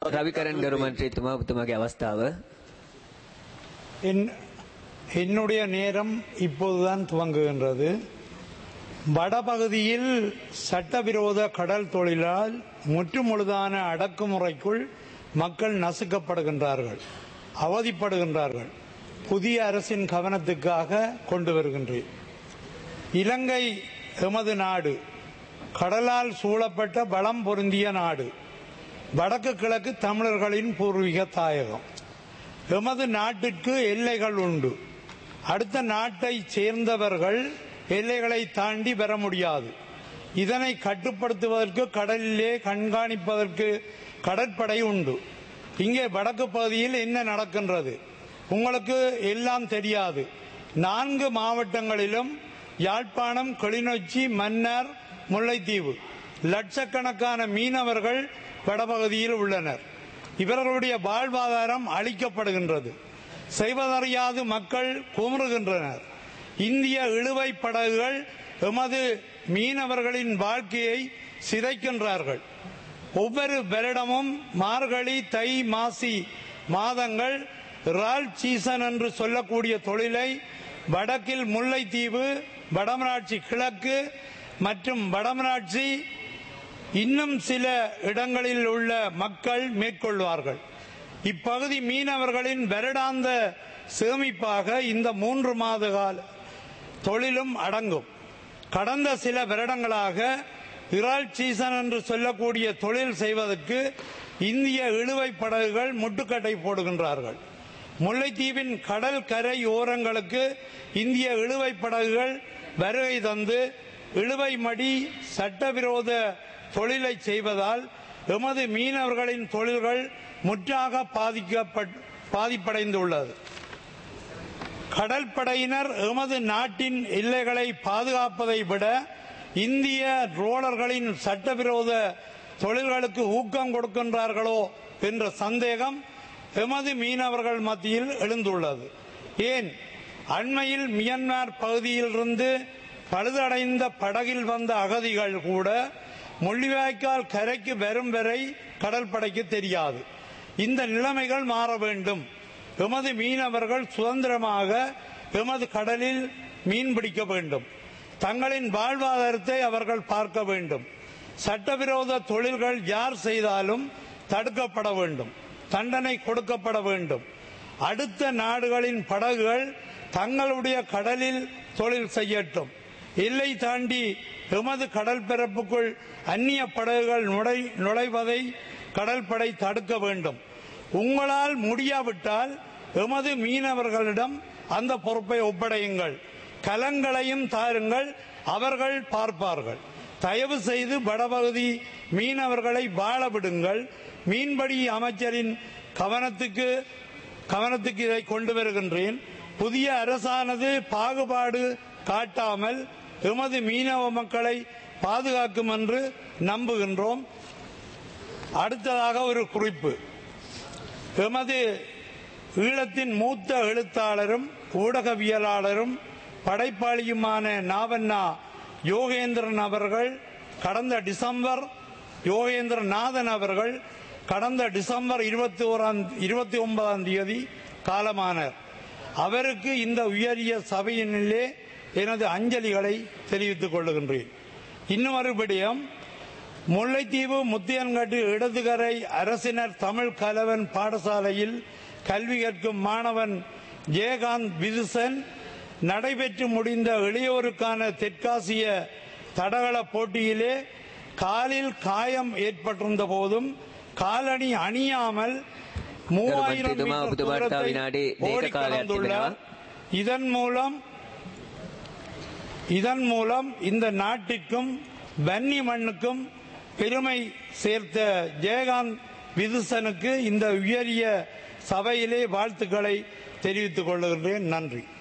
රවිකරන් ගරු මන්ත්‍රීතුමා ඔබතුමාගේ අවස්ථාව என் என்னுடைய நேரம் இப்போதுதான் துவங்குகின்றது வடபகுதியில் சட்டவிரோத கடல் தொழிலால் முற்றுமுழுதான அடக்குமுறைக்குள் மக்கள் நசுக்கப்படுகின்றார்கள் அவதிப்படுகின்றார்கள் புதிய அரசின் கவனத்துக்காக கொண்டு வருகின்றேன் இலங்கை எமது நாடு கடலால் சூழப்பட்ட பலம் பொருந்திய நாடு வடக்கு கிழக்கு தமிழர்களின் பூர்வீக தாயகம் எமது நாட்டிற்கு எல்லைகள் உண்டு அடுத்த நாட்டை சேர்ந்தவர்கள் எல்லைகளை தாண்டி பெற முடியாது இதனை கட்டுப்படுத்துவதற்கு கடலிலே கண்காணிப்பதற்கு கடற்படை உண்டு இங்கே வடக்கு பகுதியில் என்ன நடக்கின்றது உங்களுக்கு எல்லாம் தெரியாது நான்கு மாவட்டங்களிலும் யாழ்ப்பாணம் கிளிநொச்சி மன்னார் முல்லைத்தீவு லட்சக்கணக்கான மீனவர்கள் வடபகுதியில் உள்ளனர் இவர்களுடைய வாழ்வாதாரம் அளிக்கப்படுகின்றது செய்வதறியாது மக்கள் குமுறுகின்றனர் இந்திய இழுவை படகுகள் எமது மீனவர்களின் வாழ்க்கையை சிதைக்கின்றார்கள் ஒவ்வொரு வருடமும் மார்கழி தை மாசி மாதங்கள் இறால் சீசன் என்று சொல்லக்கூடிய தொழிலை வடக்கில் முல்லைத்தீவு வடமராட்சி கிழக்கு மற்றும் வடமராட்சி இன்னும் சில இடங்களில் உள்ள மக்கள் மேற்கொள்வார்கள் இப்பகுதி மீனவர்களின் வருடாந்த சேமிப்பாக இந்த மூன்று மாத கால தொழிலும் அடங்கும் கடந்த சில வருடங்களாக இறால் சீசன் என்று சொல்லக்கூடிய தொழில் செய்வதற்கு இந்திய இழுவை படகுகள் முட்டுக்கட்டை போடுகின்றார்கள் முல்லைத்தீவின் கடல் கரை ஓரங்களுக்கு இந்திய இழுவை படகுகள் வருகை தந்து இழுவை மடி சட்டவிரோத தொழிலை செய்வதால் எமது மீனவர்களின் தொழில்கள் முற்றாக பாதிக்கப்பட் பாதிப்படைந்துள்ளது கடற்படையினர் எமது நாட்டின் எல்லைகளை பாதுகாப்பதை விட இந்திய ரோலர்களின் சட்டவிரோத தொழில்களுக்கு ஊக்கம் கொடுக்கின்றார்களோ என்ற சந்தேகம் எமது மீனவர்கள் மத்தியில் எழுந்துள்ளது ஏன் அண்மையில் மியன்மார் பகுதியிலிருந்து பழுதடைந்த படகில் வந்த அகதிகள் கூட முள்ளிவாய்க்கால் கரைக்கு வரும் வரை கடற்படைக்கு தெரியாது இந்த நிலைமைகள் மாற வேண்டும் எமது மீனவர்கள் சுதந்திரமாக எமது கடலில் மீன் பிடிக்க வேண்டும் தங்களின் வாழ்வாதாரத்தை அவர்கள் பார்க்க வேண்டும் சட்டவிரோத தொழில்கள் யார் செய்தாலும் தடுக்கப்பட வேண்டும் தண்டனை கொடுக்கப்பட வேண்டும் அடுத்த நாடுகளின் படகுகள் தங்களுடைய கடலில் தொழில் செய்யட்டும் எல்லை தாண்டி எமது கடல் பரப்புக்குள் அந்நிய படகுகள் நுழை நுழைவதை கடற்படை தடுக்க வேண்டும் உங்களால் முடியாவிட்டால் எமது மீனவர்களிடம் அந்த பொறுப்பை ஒப்படையுங்கள் கலங்களையும் தாருங்கள் அவர்கள் பார்ப்பார்கள் தயவு செய்து வடபகுதி மீனவர்களை வாழ விடுங்கள் மீன்பிடி அமைச்சரின் கவனத்துக்கு கவனத்துக்கு இதை கொண்டு வருகின்றேன் புதிய அரசானது பாகுபாடு காட்டாமல் எமது மீனவ மக்களை பாதுகாக்கும் என்று நம்புகின்றோம் அடுத்ததாக ஒரு குறிப்பு எமது ஈழத்தின் மூத்த எழுத்தாளரும் ஊடகவியலாளரும் படைப்பாளியுமான நாவண்ணா யோகேந்திரன் அவர்கள் கடந்த டிசம்பர் யோகேந்திரநாதன் அவர்கள் கடந்த டிசம்பர் இருபத்தி ஓராம் இருபத்தி ஒன்பதாம் தேதி காலமானார் அவருக்கு இந்த உயரிய சபையினிலே எனது அஞ்சலிகளை தெரிவித்துக் கொள்ளுகின்றேன் இன்னும் மறுபடியும் முல்லைத்தீவு முத்தியன்காட்டு இடதுகரை அரசினர் தமிழ் கலவன் பாடசாலையில் கல்வி கற்கும் மாணவன் ஜெயகாந்த் விதுசன் நடைபெற்று முடிந்த இளையோருக்கான தெற்காசிய தடகள போட்டியிலே காலில் காயம் ஏற்பட்டிருந்த போதும் காலணி அணியாமல் மூவாயிரம் மந்திரிதுமா, மீட்டர் ඔබතුමාට தூரத்தை විනාඩි දෙක ஓடி කාලයක් கடந்துள்ளார் இதன் மூலம் இதன் மூலம் இந்த நாட்டிற்கும் வன்னி மண்ணுக்கும் பெருமை சேர்த்த ஜெயகாந்த் விதுசனுக்கு இந்த உயரிய சபையிலே வாழ்த்துக்களை தெரிவித்துக் கொள்கின்றேன் நன்றி